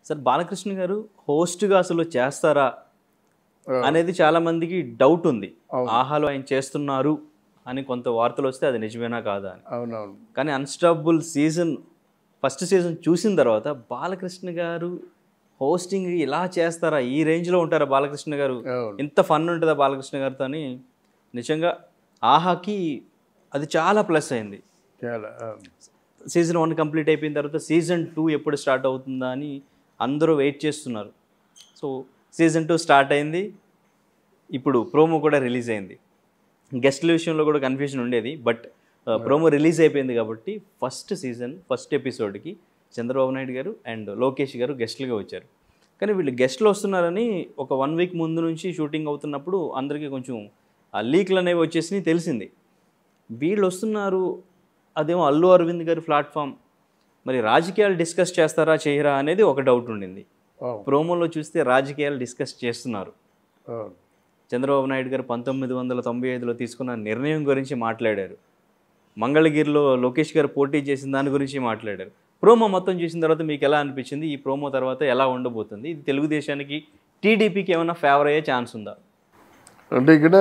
Sir Balakrishna గారు హోస్ట్గా అసలు చేస్తారా అనేది చాలా మందికి డౌట్ ఉంది అవును. ఆహాలో ఆయన చేస్తున్నారు అని కొంత వార్తలు వస్తే అది నిజమేనా కాదా అని అవునవును కానీ అన్స్టాపుల్ సీజన్ ఫస్ట్ సీజన్ చూసిన తర్వాత బాలకృష్ణ గారు హోస్టింగ్ ఇలా చేస్తారా ఈ రేంజ్లో ఉంటారా బాలకృష్ణ గారు అవును ఇంత ఫన్ ఉంటుందా బాలకృష్ణ గారితో అని నిజంగా ఆహాకి అది చాలా ప్లస్ అయింది చాలా అవును. సీజన్ వన్ కంప్లీట్ అయిపోయిన తర్వాత సీజన్ టూ ఎప్పుడు స్టార్ట్ అవుతుందా అని అందరూ వెయిట్ చేస్తున్నారు సో సీజన్ టూ స్టార్ట్ అయింది ఇప్పుడు ప్రోమో కూడా రిలీజ్ అయింది గెస్ట్ల విషయంలో కూడా కన్ఫ్యూజన్ ఉండేది బట్ ప్రోమో రిలీజ్ అయిపోయింది కాబట్టి ఫస్ట్ సీజన్ ఫస్ట్ ఎపిసోడ్కి చంద్రబాబు నాయుడు గారు అండ్ లోకేష్ గారు గెస్ట్లుగా వచ్చారు కానీ వీళ్ళు గెస్ట్లు వస్తున్నారని ఒక వన్ వీక్ ముందు నుంచి షూటింగ్ అవుతున్నప్పుడు అందరికీ కొంచెం ఆ లీక్లు అనేవి వచ్చేసి తెలిసింది వీళ్ళు వస్తున్నారు అదేమో అల్లు అరవింద్ గారి ప్లాట్ఫామ్ మరి రాజకీయాలు డిస్కస్ చేస్తారా చేయరా అనేది ఒక డౌట్ ఉండింది అవును ప్రోమోలో చూస్తే రాజకీయాలు డిస్కస్ చేస్తున్నారు అవును చంద్రబాబు నాయుడు గారు పంతొమ్మిది వందల తొంభై ఐదులో తీసుకున్న నిర్ణయం గురించి మాట్లాడారు మంగళగిరిలో లోకేష్ గారు పోటీ చేసిన దాని గురించి మాట్లాడారు ప్రోమో మొత్తం చూసిన తర్వాత మీకు ఎలా అనిపించింది ఈ ప్రోమో తర్వాత ఎలా ఉండబోతుంది ఇది తెలుగుదేశానికి టీడీపీకి ఏమైనా ఫేవర్ అయ్యే ఛాన్స్ ఉందా అంటే ఇక్కడ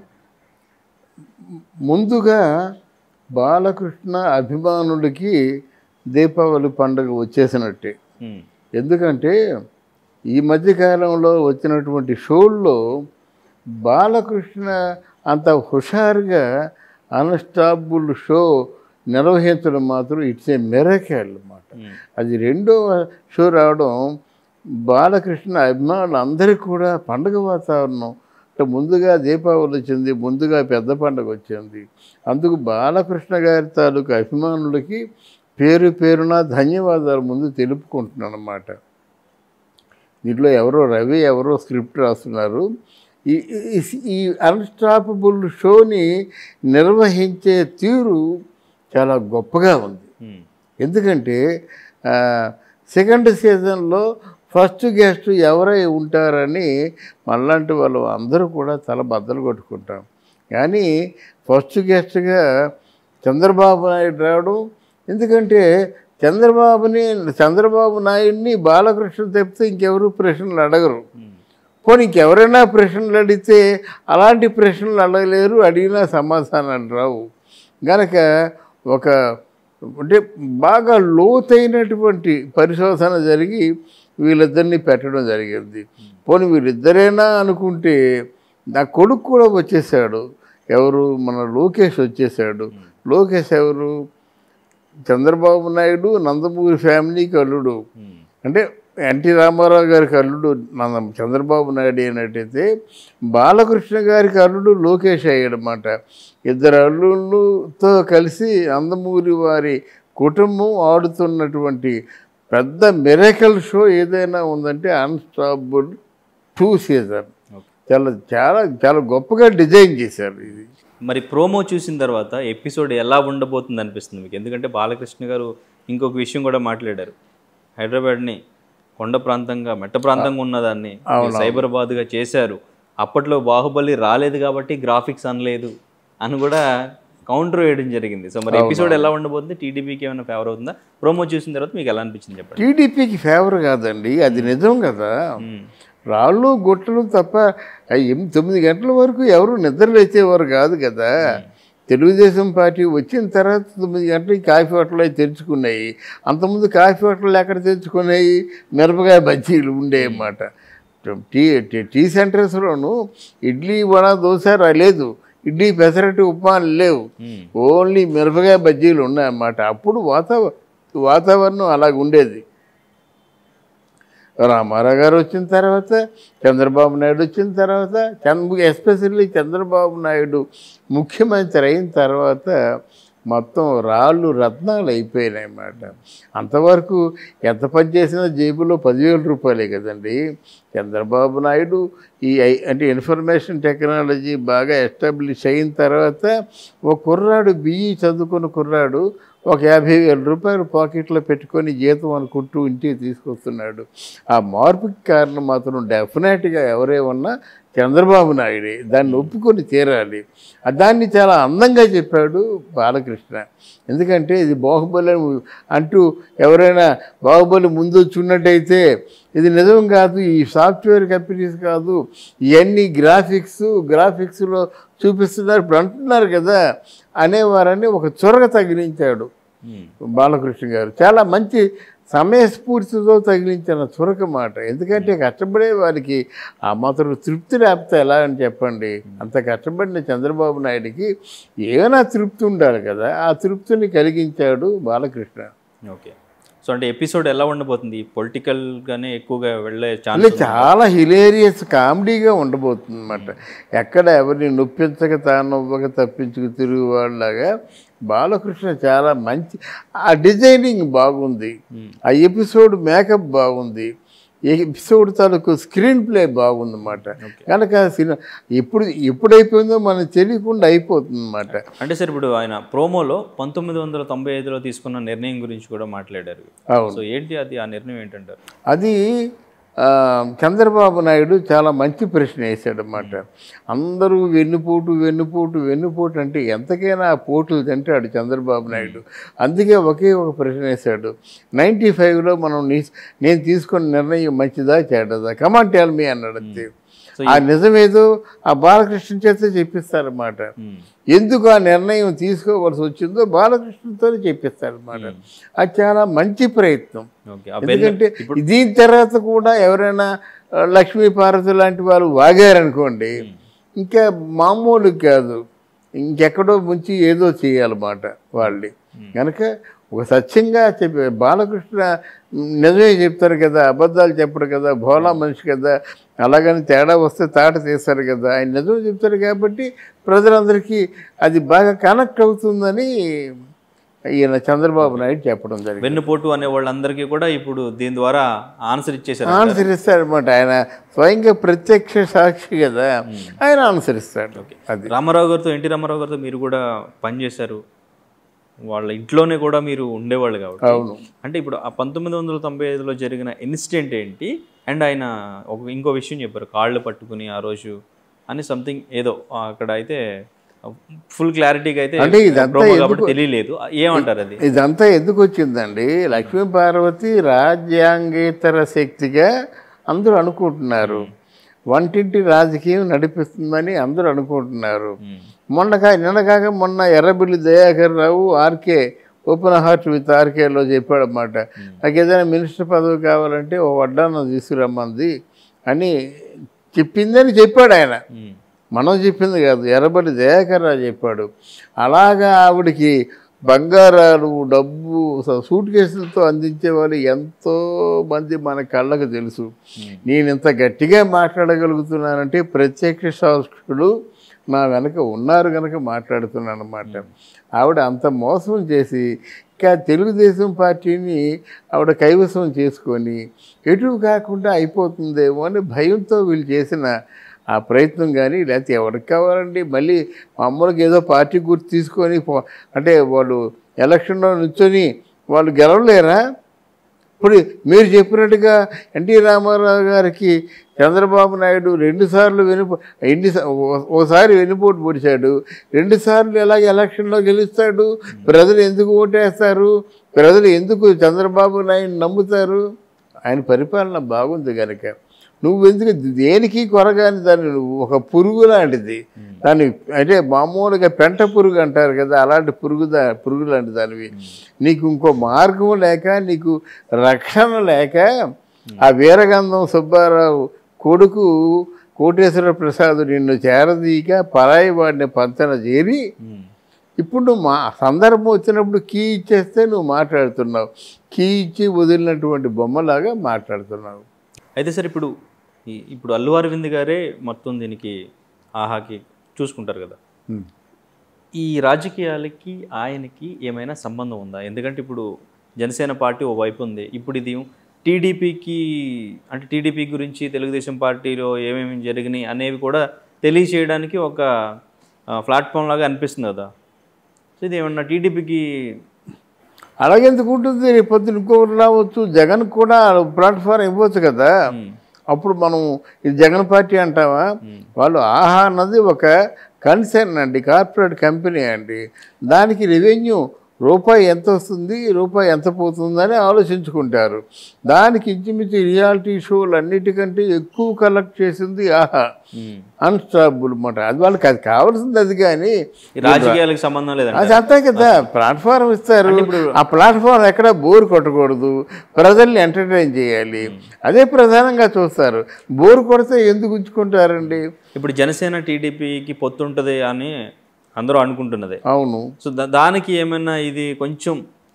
ముందుగా బాలకృష్ణ అభిమానుడికి దీపావళి పండుగ వచ్చేసినట్టే ఉమ్, ఎందుకంటే ఈ మధ్యకాలంలో వచ్చినటువంటి షోల్లో బాలకృష్ణ అంత హుషారుగా అన్స్టాపుల్ షో నిర్వహించడం మాత్రం ఇట్స్ ఏ మెరకేల్ అన్నమాట ఉమ్, అది రెండో షో రావడం బాలకృష్ణ అభిమానులు అందరికీ కూడా పండుగ వాతావరణం అంటే ముందుగా దీపావళి వచ్చింది ముందుగా పెద్ద పండుగ వచ్చింది అందుకు బాలకృష్ణ గారి తాలూకు అభిమానులకి పేరు పేరున ధన్యవాదాలు ముందు తెలుపుకుంటున్నాను అన్నమాట దీంట్లో ఎవరో రవి ఎవరో స్క్రిప్ట్ రాస్తున్నారు ఈ ఈ- ఈ అన్స్టాపబుల్ షోని నిర్వహించే తీరు చాలా గొప్పగా ఉంది ఉమ్, ఎందుకంటే ఆ, సెకండ్ సీజన్లో ఫస్ట్ గెస్ట్ ఎవరై ఉంటారని మనలాంటి వాళ్ళు అందరూ కూడా తల బద్దలు కొట్టుకుంటాం కానీ ఫస్ట్ గెస్ట్గా చంద్రబాబు నాయుడు రావడం ఎందుకంటే చంద్రబాబుని చంద్రబాబు నాయుడిని బాలకృష్ణ తప్పితే ఇంకెవరు ప్రశ్నలు అడగరు ఉమ్, పోనీ ఇంకెవరైనా ప్రశ్నలు అడిగితే అలాంటి ప్రశ్నలు అడగలేరు అడిగినా సమాధానాలు రావు గనక ఒక అంటే బాగా లోతైనటువంటి పరిశోధన జరిగి వీళ్ళిద్దరిని పెట్టడం జరిగింది పోనీ వీళ్ళిద్దరేనా అనుకుంటే నా కొడుకు కూడా వచ్చేసాడు ఎవరు మన లోకేష్ వచ్చేసాడు లోకేష్ ఎవరు చంద్రబాబు నాయుడు నందమూరి ఫ్యామిలీకి అల్లుడు ఉమ్, అంటే ఎన్టీ రామారావు గారికి అల్లుడు మన చంద్రబాబు నాయుడు అయినట్టయితే బాలకృష్ణ గారికి అల్లుడు లోకేష్ అయ్యాడనమాట ఇద్దరు అల్లుళ్ళతో కలిసి అందమూరి వారి కుటుంబం ఆడుతున్నటువంటి పెద్ద మిరకల్ షో ఏదైనా ఉందంటే అన్స్టాపుల్ టూ సీజన్ ఓకే. చాలా చాలా చాలా గొప్పగా డిజైన్ చేశారు ఇది మరి ప్రోమో చూసిన తర్వాత ఎపిసోడ్ ఎలా ఉండబోతుంది అనిపిస్తుంది మీకు ఎందుకంటే బాలకృష్ణ గారు ఇంకొక విషయం కూడా మాట్లాడారు హైదరాబాద్ని కొండ ప్రాంతంగా మెట్ట ప్రాంతంగా ఉన్నదాన్ని మీరు సైబరాబాద్గా చేశారు అప్పట్లో బాహుబలి రాలేదు కాబట్టి గ్రాఫిక్స్ అనలేదు అని కూడా కౌంటర్ వేయడం జరిగింది సో మరి ఎపిసోడ్ ఎలా ఉండబోతుంది టీడీపీకి ఏమైనా ఫేవర్ అవుతుందా ప్రోమో చూసిన తర్వాత మీకు ఎలా అనిపించింది చెప్పండి టీడీపీకి ఫేవర్ కాదండి అది నిజం కదా మ్మ్. రాళ్ళు గుట్టలు తప్ప ఆ ఎనిమిది తొమ్మిది గంటల వరకు ఎవరు నిద్ర లేచేవారు కాదు కదా తెలుగుదేశం పార్టీ వచ్చిన తర్వాత తొమ్మిది గంటలకి కాఫీ హోటల్ అవి తెరుచుకున్నాయి అంతకుముందు కాఫీ హోటల్ ఎక్కడ తెరుచుకున్నాయి మిరపకాయ బజ్జీలు ఉండేయన్నమాట టీ టీ టీ సెంటర్స్లోను ఇడ్లీ వడ దోశ రా- లేదు ఇడ్లీ పెసరట్టు ఉప్మాలు లేవు మ్మ్. ఓన్లీ మిరపకాయ బజ్జీలు ఉన్నాయన్నమాట అప్పుడు వాతావరణం వాతావరణం అలాగ ఉండేది రామారావు గారు వచ్చిన తర్వాత చంద్రబాబు నాయుడు వచ్చిన తర్వాత చంద్ర ఎస్పెషల్లీ చంద్రబాబు నాయుడు ముఖ్యమంత్రి అయిన తర్వాత మొత్తం రాళ్ళు రత్నాలు అయిపోయినాయి అన్నమాట అంతవరకు ఎంత పని చేసినా జేబులో పదివేల రూపాయలే కదండి చంద్రబాబు నాయుడు ఈ ఐ- అంటే ఇన్ఫర్మేషన్ టెక్నాలజీ బాగా ఎస్టాబ్లిష్ అయిన తర్వాత ఒక కుర్రాడు బిఈ చదువుకున్న కుర్రాడు ఒక యాభై వేల రూపాయలు పాకెట్లో పెట్టుకొని జీతం అనుకుంటూ ఇంటికి తీసుకొస్తున్నాడు ఆ మార్పుకి కారణం మాత్రం డెఫినెట్గా ఎవరే ఉన్నా చంద్రబాబు నాయుడే దాన్ని ఒప్పుకొని తీరాలి ఆ దాన్ని చాలా అందంగా చెప్పాడు బాలకృష్ణ ఎందుకంటే ఇది బాహుబలి అని అంటూ ఎవరైనా బాహుబలి ముందు వచ్చి ఉన్నట్టయితే ఇది నిజం కాదు ఈ సాఫ్ట్వేర్ కంపెనీస్ కాదు ఇవన్నీ గ్రాఫిక్స్ గ్రాఫిక్స్లో చూపిస్తున్నారు ఇప్పుడు అంటున్నారు కదా అనేవారని ఒక చొరగ తగిలించాడు ఉమ్. బాలకృష్ణ గారు చాలా మంచి సమయస్ఫూర్తితో తగిలించిన చురక మాట ఎందుకంటే కష్టపడే వారికి ఆ మాత్రం తృప్తి లేకపోతే ఎలా అని చెప్పండి అంత కష్టపడిన చంద్రబాబు నాయుడికి ఏమైనా తృప్తి ఉండాలి కదా ఆ తృప్తిని కలిగించాడు బాలకృష్ణ ఓకే సో అంటే ఎపిసోడ్ ఎలా ఉండబోతుంది పొలిటికల్గానే ఎక్కువగా వెళ్ళే అంటే ఛాన్స్ చాలా హిలేరియస్ కామెడీగా ఉండబోతుంది అనమాట ఎక్కడ ఎవరిని నొప్పించక తానొవ్వక తప్పించుకు తిరుగు వాళ్ళలాగా బాలకృష్ణ చాలా మంచి ఆ డిజైనింగ్ బాగుంది ఆ ఎపిసోడ్ మేకప్ బాగుంది ఈ ఎపిసోడ్ తాలూకు స్క్రీన్ ప్లే బాగుందన్నమాట కనుక సినిమా ఎప్పుడు ఎప్పుడైపోయిందో మనకు తెలియకుండా అయిపోతుంది అన్నమాట అంటే సార్ ఇప్పుడు ఆయన ప్రోమోలో పంతొమ్మిది వందల తొంభై ఐదులో తీసుకున్న నిర్ణయం గురించి కూడా మాట్లాడారు అవును సో ఏంటి అది ఆ నిర్ణయం ఏంటంటారు అది ఆ, చంద్రబాబు నాయుడు చాలా మంచి ప్రశ్న వేశాడనమాట అందరూ వెన్నుపోటు వెన్నుపోటు వెన్నుపోటు అంటే ఎంతకైనా ఆ పోటులు తింటాడు చంద్రబాబు నాయుడు అందుకే ఒకే ఒక ప్రశ్న వేశాడు నైంటీ ఫైవ్లో మనం నీ- నేను తీసుకున్న నిర్ణయం మంచిదా చెడ్డదా కమాన్ టెల్ మీ అన్నాడు అంతే సో ఆ నిజమేదో ఆ బాలకృష్ణ చేత చెప్పిస్తారన్నమాట ఉమ్. ఎందుకు ఆ నిర్ణయం తీసుకోవాల్సి వచ్చిందో బాలకృష్ణతో చెప్పిస్తారన్నమాట అది చాలా మంచి ప్రయత్నం ఓకే ఆ వెన్న- ఎందుకంటే దీని తర్వాత కూడా ఎవరైనా ఆ, లక్ష్మీ పార్వతి లాంటి వాళ్ళు వాగారనుకోండి ఇంకా మామూలు కాదు ఇంకెక్కడో ముంచి ఏదో చేయాలన్నమాట వాళ్ళని కనుక ఒక సత్యంగా చెప్పి బాలకృష్ణ నిజమే చెప్తారు కదా అబద్ధాలు చెప్పడు కదా భోలా మనిషి కదా అలాగని తేడా వస్తే తాట తీస్తారు కదా ఆయన నిజమే చెప్తారు కాబట్టి ప్రజలందరికీ అది బాగా కనెక్ట్ అవుతుందని ఈయన చంద్రబాబు నాయుడు చెప్పడం జరిగింది వెన్నుపోటు అనే వాళ్ళందరికీ కూడా ఇప్పుడు దీని ద్వారా ఆన్సర్ ఇచ్చేసారు అనుసరిస్తాడనమాట ఆయన స్వయంగా ప్రత్యక్ష సాక్షి కదా ఆయన అనుసరిస్తాడు అది రామారావు గారితో ఎన్టీ రామారావు గారితో మీరు కూడా పనిచేశారు వాళ్ళ ఇంట్లోనే కూడా మీరు ఉండేవాళ్ళు కాబట్టి అవును అంటే ఇప్పుడు ఆ పంతొమ్మిది వందల తొంభై ఐదులో జరిగిన ఇన్సిడెంట్ ఏంటి అండ్ ఆయన ఒక ఇంకో విషయం చెప్పారు కాళ్ళు పట్టుకుని ఆ రోజు అని సంథింగ్ ఏదో అక్కడ అయితే ఫుల్ క్లారిటీగా అయితే అంటే ఇదంతా promo కాబట్టి ఎందుకు- తెలియలేదు ఏమంటారు అది ఇదంతా ఎందుకు వచ్చిందండి లక్ష్మీ పార్వతి రాజ్యాంగేతర శక్తిగా అందరూ అనుకుంటున్నారు వంటింటి రాజకీయం నడిపిస్తుందని అందరూ అనుకుంటున్నారు ఉమ్. మొన్న కా నిన్న కాక మొన్న Errabelli Dayakar Rao RK open heart with ఆర్కేలో చెప్పాడన్నమాట నాకు ఏదైనా మినిస్టర్ పదవి కావాలంటే ఓ వడ్డానం తీసుకురమ్మంది అని చెప్పిందని చెప్పాడు ఆయన ఉమ్. మనం చెప్పింది కాదు ఎర్రబడి దయాకర్ రావు చెప్పాడు అలాగా ఆవిడకి బంగారాలు డబ్బు స- సూట్ కేసులతో అందించే వాళ్ళు ఎంతో మంది మన కళ్ళకు తెలుసు నేను ఇంత గట్టిగా మాట్లాడగలుగుతున్నానంటే ప్రత్యక్ష సాక్షులు నా వెనక ఉన్నారు కనుక మాట్లాడుతున్నాను అన్నమాట ఆవిడ అంత మోసం చేసి ఇంకా తెలుగుదేశం పార్టీని ఆవిడ కైవసం చేసుకొని ఎటు కాకుండా అయిపోతుందేమో అని భయంతో వీళ్ళు చేసిన ఆ ప్రయత్నం కానీ లేకపోతే ఎవరికి కావాలండి మళ్ళీ మామూలుగా ఏదో పార్టీ గుర్తు తీసుకొని పో- అంటే వాళ్ళు ఎలక్షన్లో నుంచొని వాళ్ళు గెలవలేరా ఇప్పుడు మీరు చెప్పినట్టుగా ఎన్టీ రామారావు గారికి చంద్రబాబు నాయుడు రెండుసార్లు వెనుపో ఎన్ని ఓసారి వెనుపోటు పొడిచాడు రెండుసార్లు ఎలాగ ఎలక్షన్లో గెలుస్తాడు ప్రజలు ఎందుకు ఓటేస్తారు ప్రజలు ఎందుకు చంద్రబాబు నాయుడు నమ్ముతారు ఆయన పరిపాలన బాగుంది కనుక నువ్వు ఎందుకు దేనికి కొరగాని దాన్ని నువ్వు ఒక పురుగు లాంటిది దాన్ని అంటే మామూలుగా పెంట పురుగు అంటారు కదా అలాంటి పురుగు దా పురుగు లాంటి దానివి నీకు ఇంకో మార్గం లేక నీకు రక్షణ లేక ఆ వీరగంధం సుబ్బారావు కొడుకు కోటేశ్వర ప్రసాద్ నిన్ను చేరదీక పరాయి వాడిని పంచన చేరి ఉమ్. ఇప్పుడు నువ్వు మా సందర్భం వచ్చినప్పుడు కీ ఇచ్చేస్తే నువ్వు మాట్లాడుతున్నావు కీ ఇచ్చి వదిలినటువంటి బొమ్మలాగా మాట్లాడుతున్నావు అయితే సార్ ఇప్పుడు ఈ- ఇప్పుడు అల్లు అరవింద్ గారే మొత్తం దీనికి ఆహాకి చూసుకుంటారు కదా ఉమ్. ఈ రాజకీయాలకి ఆయనకి ఏమైనా సంబంధం ఉందా ఎందుకంటే ఇప్పుడు జనసేన పార్టీ ఓ వైపు ఉంది ఇప్పుడు ఇది టీడీపీకి అంటే టీడీపీ గురించి తెలుగుదేశం పార్టీలో ఏమేమి జరిగినాయి అనేవి కూడా తెలియచేయడానికి ఒక ప్లాట్ఫామ్ లాగా అనిపిస్తుంది కదా సో ఇది ఏమన్నా టీడీపీకి అలాగెందుకు ఉంటుంది రేపు పొద్దున ఇంకొకరు రావచ్చు జగన్ కూడా ప్లాట్ఫామ్ ఇవ్వచ్చు కదా అప్పుడు మనం ఇది జగన్ పార్టీ అంటావా వాళ్ళు ఆహా అన్నది ఒక కన్సర్న్ అండి కార్పొరేట్ కంపెనీ అండి దానికి రెవెన్యూ రూపాయి ఎంత వస్తుంది రూపాయి ఎంత పోతుందని ఆలోచించుకుంటారు దానికి ఇంచుమించు రియాలిటీ షోలు అన్నిటికంటే ఎక్కువ కలెక్ట్ చేసింది ఆహా ఉమ్. అన్స్టాపుల్ అన్నమాట అది వాళ్ళకి అది కావాల్సింది అది కానీ ఈ రాజకీయాలకు సంబంధం లేదండి అది అంతే కదా ప్లాట్ఫారం ఇస్తారు ఆ ప్లాట్ఫారం ఎక్కడ బోర్ కొట్టకూడదు ప్రజల్ని ఎంటర్టైన్ చేయాలి అదే ప్రధానంగా చూస్తారు బోర్ కొడితే ఎందుకు ఉంచుకుంటారండి ఇప్పుడు జనసేన టీడీపీకి పొత్తుంటది అని అందరూ అనుకుంటున్నదే అవును సో దా- దానికి ఏమైనా ఇది కొంచెం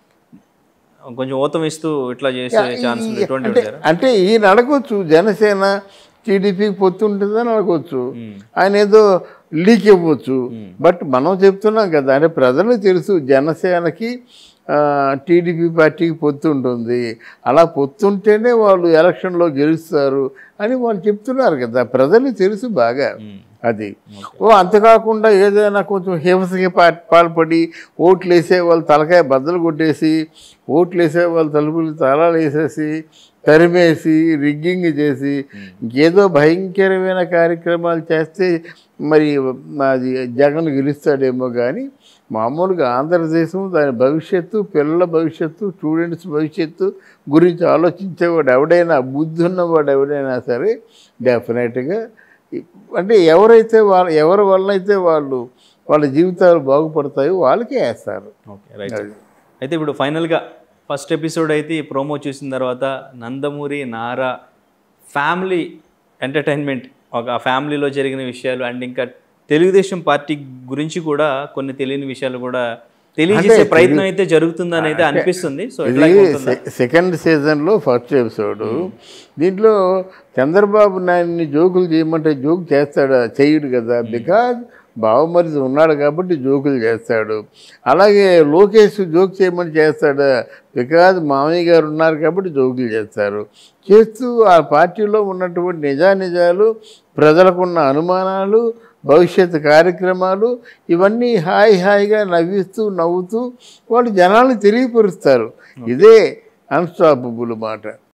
కొంచెం ఊతం ఇస్తూ ఇట్లా చేసే ఛాన్స్ ఈ- ఎటువంటి అంటే ఉంటారా? అంటే ఈయన అడగొచ్చు జనసేన టీడీపీకి పొత్తు ఉంటుందని అడగొచ్చు ఉమ్. ఆయన ఏదో లీక్ ఇవ్వచ్చు బట్ మనం చెప్తున్నాం కదా అంటే ప్రజలకు తెలుసు జనసేనకి ఆ, టీడీపీ పార్టీకి పొత్తు ఉంటుంది అలా పొత్తుంటేనే వాళ్ళు ఎలక్షన్లో గెలుస్తారు అని వాళ్ళు చెప్తున్నారు కదా ప్రజలకు తెలుసు బాగా ఉమ్. అది ఓ అంతేకాకుండా ఏదైనా కొంచెం హింసకి పా- పాల్పడి ఓట్లు వేసే వాళ్ళు తలకాయ బద్దలు కొట్టేసి ఓట్లు వేసే వాళ్ళు తలుపులు తాళాలు వేసేసి తరిమేసి రిగ్గింగ్ చేసి ఇంకేదో భయంకరమైన కార్యక్రమాలు చేస్తే మరి అది జగన్ గెలుస్తాడేమో కానీ మామూలుగా ఆంధ్రదేశం దాని భవిష్యత్తు పిల్లల భవిష్యత్తు స్టూడెంట్స్ భవిష్యత్తు గురించి ఆలోచించేవాడు ఎవడైనా బుద్ధి ఉన్నవాడు ఎవడైనా సరే డెఫినెట్గా అంటే ఎవరైతే వాళ్ళ ఎవరి వల్ల అయితే వాళ్ళు వాళ్ళ జీవితాలు బాగుపడతాయో వాళ్ళకే వేస్తారు ఓకే రైట్ అయితే ఇప్పుడు ఫైనల్గా ఫస్ట్ ఎపిసోడ్ అయితే ఈ ప్రోమో చూసిన తర్వాత నందమూరి నారా ఫ్యామిలీ ఎంటర్టైన్మెంట్ ఒక ఆ ఫ్యామిలీలో జరిగిన విషయాలు అండ్ ఇంకా తెలుగుదేశం పార్టీ గురించి కూడా కొన్ని తెలియని విషయాలు కూడా తెలియజేసే ప్రయత్నం అయితే జరుగుతుందని అయితే అనిపిస్తుంది సో ఇది ఎట్లా ఉంటుందా? సె- సెకండ్ సీజన్లో ఫస్ట్ ఎపిసోడ్ దీంట్లో చంద్రబాబు నాయుడిని జోకులు చేయమంటే జోక్ చేస్తాడా చేయడు కదా బికాజ్ బావమరిది ఉన్నాడు కాబట్టి జోకులు చేస్తాడు అలాగే లోకేష్ జోక్ చేయమని చేస్తాడా బికాజ్ మామయ్య గారు ఉన్నారు కాబట్టి జోకులు చేస్తారు చేస్తూ ఆ పార్టీలో ఉన్నటువంటి నిజానిజాలు ప్రజలకున్న అనుమానాలు భవిష్యత్తు కార్యక్రమాలు ఇవన్నీ హాయి హాయిగా నవ్విస్తూ నవ్వుతూ వాళ్ళు జనాల్ని తెలియపరుస్తారు ఇదే అన్స్టాపబుల్ మాట